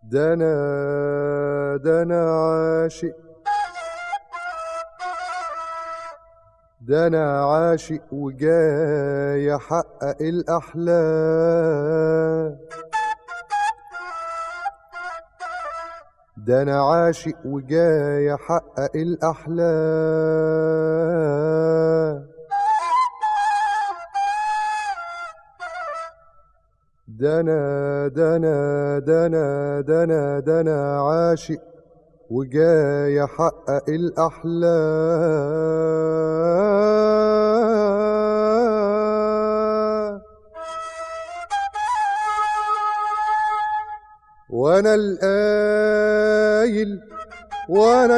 ده انا ده انا عاشق ده انا عاشق وجاي احقق الاحلام ده انا عاشق وجاي احقق الاحلام ده انا ده انا ده انا ده انا ده انا عاشق وجاي احقق الاحلام وانا القايل وانا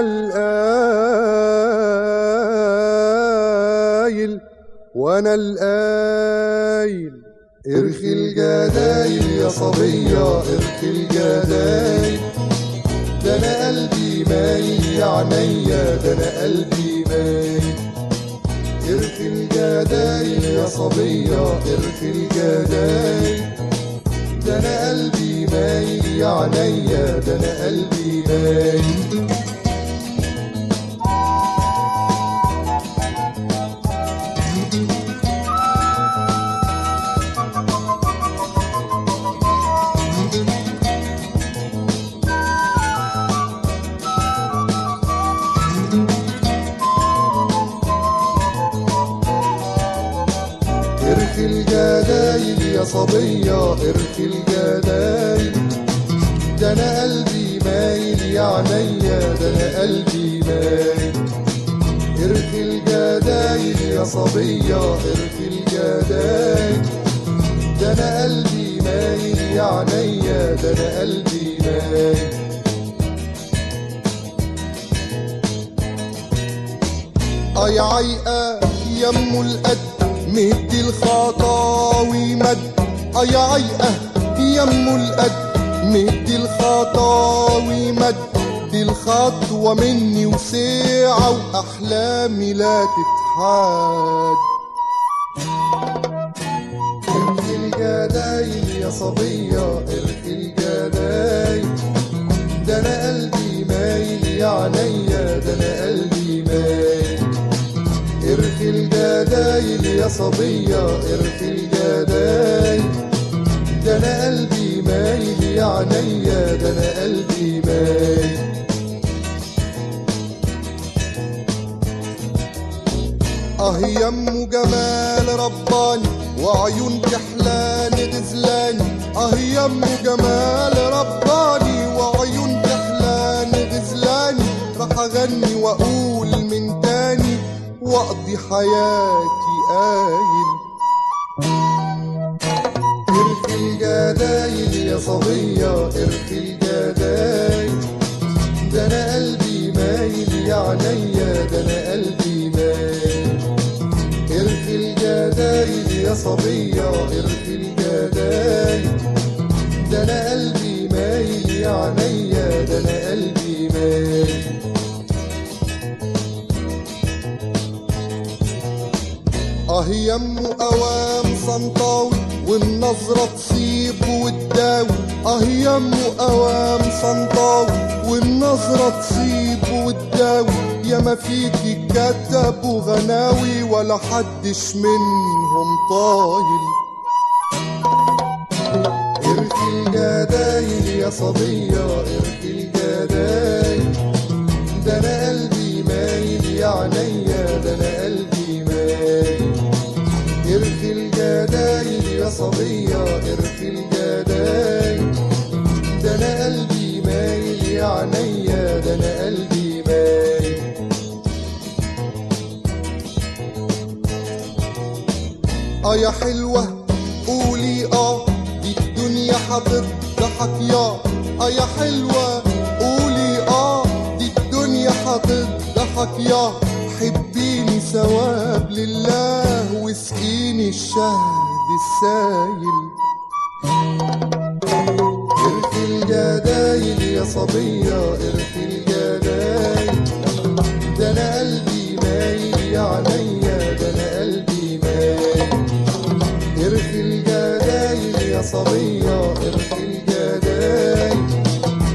القايل وانا القايل ارخي الجدايل يا صبية ارخي الجدايل ده انا قلبي مايل يا عينيا ده انا قلبي مايل ارخي الجدايل يا صبية ارخي الجدايل ده انا قلبي مايل يا عينيا ده انا قلبي مايل ارخي الجدايل يا صبية ارخي الجدايل ده انا قلبي مايل يا عينيا ده انا قلبي مايل ارخي الجدايل يا صبية ارخي الجدايل ده انا قلبي مايل يا عينيا ده انا قلبي مايل اه يا عيقة يمو القد مدي الخطاوي مد اه يا عيقة يمو القد مدي الخطاوي مد دي الخطوة مني وساعة وأحلامي لا تتحاد ارخي الجدايل يا صبية ارخي الجدايل ده أنا قلبي مايل يا عينيا ده أنا قلبي مايل ارخي الجدايل يا صبية ارخي الجدايل ده انا قلبي مايل يا عينيا ده انا قلبي مايل اه يمو جمال رباني وعيون كحلان غزلاني اه يمو جمال رباني وعيون كحلان غزلاني راح اغني واقول من تاني واقضي حياتي قايل ارخي الجدايل يا صبية ارخي الجدايل ده انا قلبي مايل يا عينيا ده انا قلبي مايل ارخي الجدايل يا صبية ارخي الجدايل ده انا قلبي مايل يا عينيا ده انا قلبي مايل اه يمو اوام صنطاوي والنظرة تصيب وتداوي اه يمو اوام صنطاوي والنظرة تصيب وتداوي يا ما فيكي كتب وغناوي ولا حدش منهم طايل ارخي الجدايل يا صبية ارخي الجدايل ده انا قلبي مايل يا عينيا ده انا قلبي مايل ارخي الجدايل يا صبية ارخي الجدايل ده انا قلبي مايل يا عينيا ده انا قلبي مايل اه يا حلوة قولي اه دي الدنيا هتضحك يا اه يا حلوة قولي اه دي الدنيا هتضحك يا حبيني ثواب لله واسقيني الشهد السايل ارخي الجدايل يا صبية ارخي الجدايل ده انا قلبي مايل يا عينيا ده انا قلبي مايل ارخي الجدايل يا صبية ارخي الجدايل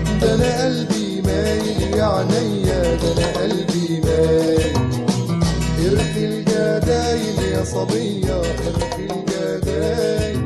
صبية ارخي الجدايل